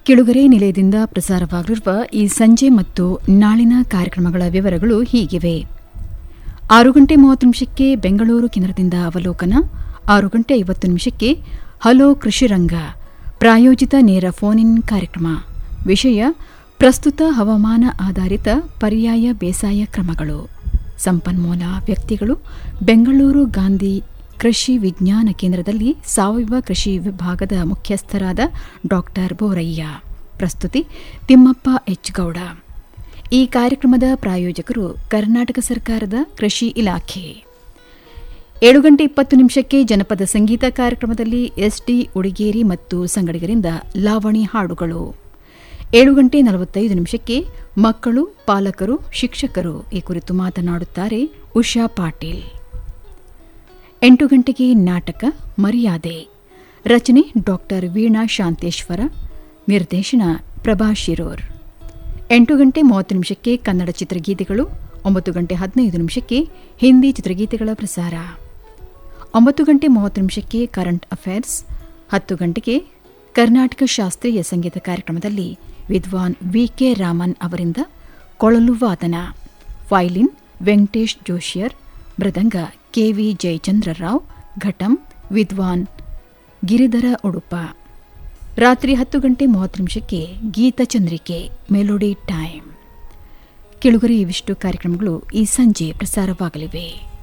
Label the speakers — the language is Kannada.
Speaker 1: ಕಿಳುಗರೆ ನಿಲಯದಿಂದ ಪ್ರಸಾರವಾಗಲಿರುವ ಈ ಸಂಜೆ ಮತ್ತು ನಾಳಿನ ಕಾರ್ಯಕ್ರಮಗಳ ವಿವರಗಳು ಹೀಗಿವೆ ಆರು ಗಂಟೆ ಮೂವತ್ತು ನಿಮಿಷಕ್ಕೆ ಬೆಂಗಳೂರು ಕೇಂದ್ರದಿಂದ ಅವಲೋಕನ ಆರು ಗಂಟೆ ಐವತ್ತು ನಿಮಿಷಕ್ಕೆ ಹಲೋ ಕೃಷಿರಂಗ ಪ್ರಾಯೋಜಿತ ನೇರ ಫೋನ್ ಇನ್ ಕಾರ್ಯಕ್ರಮ ವಿಷಯ ಪ್ರಸ್ತುತ ಹವಾಮಾನ ಆಧಾರಿತ ಪರ್ಯಾಯ ಬೇಸಾಯ ಕ್ರಮಗಳು ಸಂಪನ್ಮೂಲ ವ್ಯಕ್ತಿಗಳು ಬೆಂಗಳೂರು ಗಾಂಧಿ ಕೃಷಿ ವಿಜ್ಞಾನ ಕೇಂದ್ರದಲ್ಲಿ ಸಾವಯವ ಕೃಷಿ ವಿಭಾಗದ ಮುಖ್ಯಸ್ಥರಾದ ಡಾಕ್ಟರ್ ಬೋರಯ್ಯ ಪ್ರಸ್ತುತಿ ತಿಮ್ಮಪ್ಪ ಎಚ್ ಗೌಡ ಈ ಕಾರ್ಯಕ್ರಮದ ಪ್ರಾಯೋಜಕರು ಕರ್ನಾಟಕ ಸರ್ಕಾರದ ಕೃಷಿ ಇಲಾಖೆ ಏಳು ಗಂಟೆ ಇಪ್ಪತ್ತು ನಿಮಿಷಕ್ಕೆ ಜನಪದ ಸಂಗೀತ ಕಾರ್ಯಕ್ರಮದಲ್ಲಿ ಎಸ್ಡಿ ಉಡಿಗೇರಿ ಮತ್ತು ಸಂಗಡಿಗರಿಂದ ಲಾವಣಿ ಹಾಡುಗಳು ಏಳು ಗಂಟೆ ನಲವತ್ತೈದು ನಿಮಿಷಕ್ಕೆ ಮಕ್ಕಳು ಪಾಲಕರು ಶಿಕ್ಷಕರು ಈ ಕುರಿತು ಮಾತನಾಡುತ್ತಾರೆ ಉಷಾ ಪಾಟೀಲ್ ಎಂಟು ಗಂಟೆಗೆ ನಾಟಕ ಮರ್ಯಾದೆ ರಚನೆ ಡಾಕ್ಟರ್ ವೀಣಾ ಶಾಂತೇಶ್ವರ ನಿರ್ದೇಶನ ಪ್ರಭಾ ಶಿರೋರ್ ಎಂಟು ಗಂಟೆ ಮೂವತ್ತು ನಿಮಿಷಕ್ಕೆ ಕನ್ನಡ ಚಿತ್ರಗೀತೆಗಳು ಒಂಬತ್ತು ಗಂಟೆ ಹದಿನೈದು ನಿಮಿಷಕ್ಕೆ ಹಿಂದಿ ಚಿತ್ರಗೀತೆಗಳ ಪ್ರಸಾರ ಒಂಬತ್ತು ಗಂಟೆ ಮೂವತ್ತು ನಿಮಿಷಕ್ಕೆ ಕರೆಂಟ್ ಅಫೇರ್ಸ್ ಹತ್ತು ಗಂಟೆಗೆ ಕರ್ನಾಟಕ ಶಾಸ್ತ್ರೀಯ ಸಂಗೀತ ಕಾರ್ಯಕ್ರಮದಲ್ಲಿ ವಿದ್ವಾನ್ ವಿಕೆ ರಾಮನ್ ಅವರಿಂದ ಕೊಳಲು ವಾದನ ವೈಲಿನ್ ವೆಂಕಟೇಶ್ ಜೋಶಿಯರ್ ಮೃದಂಗ ಕೆವಿ ಜಯಚಂದ್ರರಾವ್ ಘಟಂ ವಿದ್ವಾನ್ ಗಿರಿಧರ ಉಡುಪ ರಾತ್ರಿ ಹತ್ತು ಗಂಟೆ ಮೂವತ್ತು ನಿಮಿಷಕ್ಕೆ ಗೀತಚಂದ್ರಿಕೆ ಮೆಲೋಡಿ ಟೈಮ್ ಕೆಳಗರೆ ಇವಿಷ್ಟು ಕಾರ್ಯಕ್ರಮಗಳು ಈ ಸಂಜೆ ಪ್ರಸಾರವಾಗಲಿವೆ